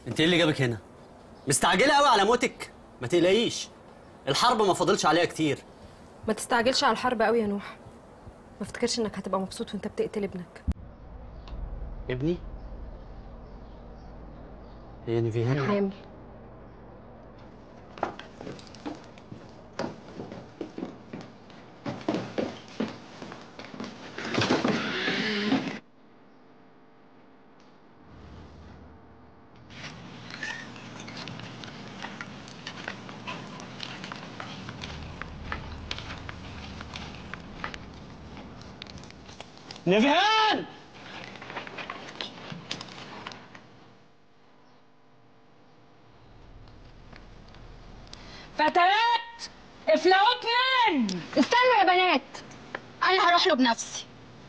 انت ايه اللي جابك هنا مستعجله قوي على موتك ما تقلقيش الحرب ما فاضلش عليها كتير ما تستعجلش على الحرب قوي يا نوح ما افتكرش انك هتبقى مبسوط وانت بتقتل ابنك ابني هي نيفيان حامل نيفيان فتيات افلقوا اتنين استنوا يا بنات انا هروح له بنفسي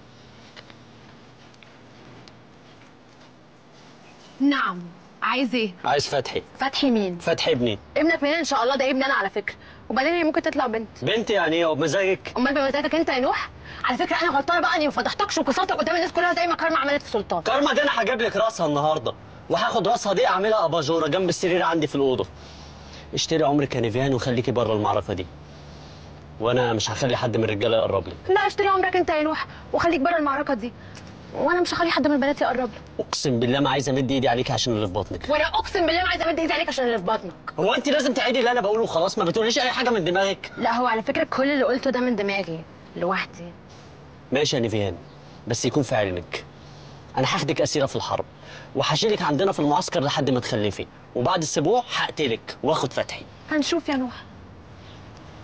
نعم عايز ايه عايز فتحي فتحي مين فتحي ابني ابنك منين ان شاء الله ده ابني انا على فكره وبعدين هي ممكن تطلع بنت بنت يعني ايه وبمزاجك امال بمزاجك انت يا نوح على فكره انا غلطانه بقى اني ما فضحتكش وكسرتك قدام الناس كلها زي ما كارما عملت في سلطان كارما دي انا هجيب لك راسها النهارده وهاخد راسها دي اعملها اباجوره جنب السرير عندي في الاوضه اشتري عمرك يا نيفيان وخليكي بره المعركه دي وانا مش هخلي حد من الرجاله يقرب لك لا اشتري عمرك انت يا نوح وخليك بره المعركه دي وانا مش هخلي حد من البنات يقرب له اقسم بالله ما عايز امد ايدي عليكي عشان اللي في بطنك وانا اقسم بالله ما عايزه امد ايدي عليك عشان اللي في بطنك هو انت لازم تعيدي اللي انا بقوله خلاص ما بتقوليش اي حاجه من دماغك لا هو على فكره كل اللي قلته ده من دماغي لوحدي ماشي يا نيفيان بس يكون في علمك انا هاخدك اسيره في الحرب وهشيلك عندنا في المعسكر لحد ما تخلفي وبعد اسبوع هقتلك واخد فتحي هنشوف يا نوح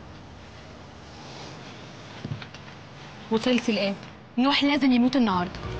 وصلت الآن نوح لازم يموت النهارده